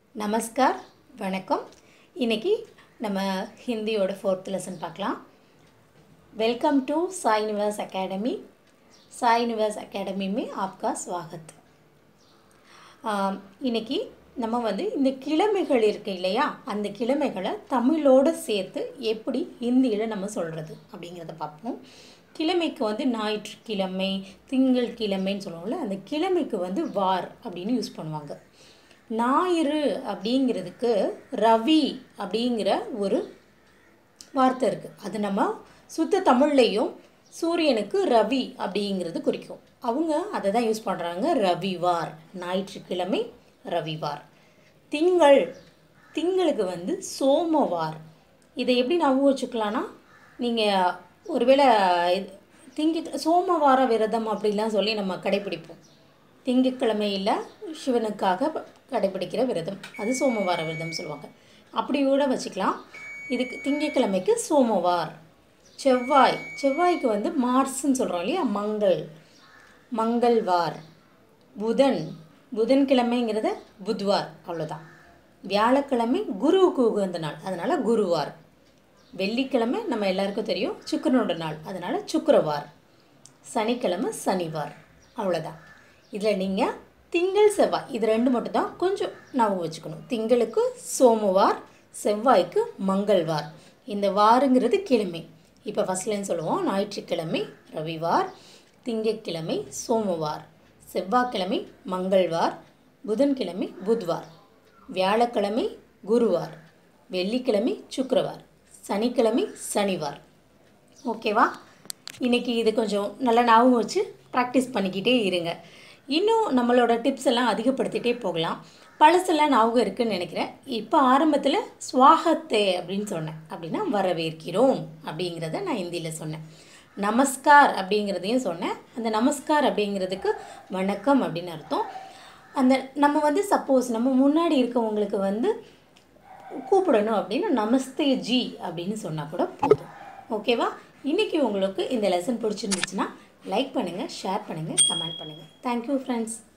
நமஸ்கார் வணக்கம் இன்னைக்கு நம்ம ஹிந்தியோட ஃபோர்த் லெசன் பார்க்கலாம் welcome to Sai Nivas academy Sai Nivas academy में आपका स्वागत ஆம், இன்னைக்கு நம்ம வந்து இந்த கிழமைகள் இருக்கு இல்லையா அந்த கிழமைகளை தமிழோடு சேர்த்து எப்படி ஹிந்தியில் நம்ம சொல்கிறது அப்படிங்கிறத பார்ப்போம் கிழமைக்கு வந்து ஞாயிற்றுக்கிழமை திங்கள் கிழமைன்னு சொல்லுவோம்ல அந்த கிழமைக்கு வந்து வார் அப்படின்னு யூஸ் பண்ணுவாங்க ஞாயிறு அப்படிங்கிறதுக்கு ரவி அப்படிங்கிற ஒரு வார்த்தை இருக்குது அது நம்ம சுத்த தமிழ்லையும் சூரியனுக்கு ரவி அப்படிங்கிறது குறிக்கும் அவங்க அதை தான் யூஸ் பண்ணுறாங்க ரவிவார் ஞாயிற்றுக்கிழமை ரவிவார் திங்கள் திங்களுக்கு வந்து சோமவார் இதை எப்படி ஞாபகம் வச்சுக்கலான்னா நீங்கள் ஒருவேளை இது- திங்க சோமவார விரதம் அப்படிலாம் சொல்லி நம்ம கடைப்பிடிப்போம் திங்கட்கிழமையில் சிவனுக்காக ப- கடைப்பிடிக்கிற விரதம் அது சோமவார விரதம் சொல்லுவாங்க அப்படி கூட வச்சுக்கலாம் இதுக்கு திங்கட்கிழமைக்கு சோமவார் செவ்வாய் செவ்வாய்க்கு வந்து மார்ஸ்ன்னு சொல்கிறோம் இல்லையா மங்கள் மங்கள்வார் புதன் புதன்கிழமைங்கிறத புத்வார் அவ்வளோதான் வியாழக்கிழமை குருவுக்கு உகந்த நாள் அதனால் குருவார் வெள்ளிக்கிழமை நம்ம எல்லாருக்கும் தெரியும் சுக்கிரனோட நாள் அதனால் சுக்கிரவார் சனிக்கிழமை சனிவார் அவ்வளோதான் இதில் நீங்கள் திங்கள் செவ்வாய் இது ரெண்டு மட்டும் தான் கொஞ்சம் ஞாபகம் வச்சுக்கணும் திங்களுக்கு சோமவார் செவ்வாய்க்கு மங்கள்வார் இந்த வாருங்கிறது கிழமை இப்போ ஃபஸ்ட்லேன்னு சொல்லுவோம் ஞாயிற்றுக்கிழமை ரவிவார் திங்கட்கிழமை சோமவார் செவ்வாய்க்கிழமை மங்கள்வார் புதன்கிழமை புத்வார் வியாழக்கிழமை குருவார் வெள்ளிக்கிழமை சுக்கிரவார் சனிக்கிழமை சனிவார் ஓகேவா இன்னைக்கு இது கொஞ்சம் நல்லா ஞாபகம் வச்சு ப்ராக்டிஸ் பண்ணிக்கிட்டே இருங்க இன்னும் நம்மளோட டிப்ஸ் எல்லாம் அதிகப்படுத்திட்டே போகலாம் பழசெல்லாம் ஞாபகம் இருக்குன்னு நினைக்கிறேன் இப்போ ஆரம்பத்தில் ஸ்வாகத்தே அப்படின்னு சொன்னேன் அப்படின்னா வரவேற்கிறோம் அப்படிங்கிறத நான் ஹிந்தியில் சொன்னேன் நமஸ்கார் அப்படிங்கிறதையும் சொன்னேன் அந்த நமஸ்கார் அப்படிங்கிறதுக்கு வணக்கம் அப்படின்னு அர்த்தம் அந்த நம்ம வந்து சப்போஸ் நம்ம முன்னாடி இருக்கவங்களுக்கு வந்து கூப்பிடணும் அப்படின்னு நமஸ்தே ஜி அப்படின்னு சொன்னால் கூட போதும் ஓகேவா இன்றைக்கி உங்களுக்கு இந்த லெசன் பிடிச்சிருந்துச்சுன்னா லைக் பண்ணுங்கள் ஷேர் பண்ணுங்கள் கமெண்ட் பண்ணுங்கள் தேங்க்யூ ஃப்ரெண்ட்ஸ்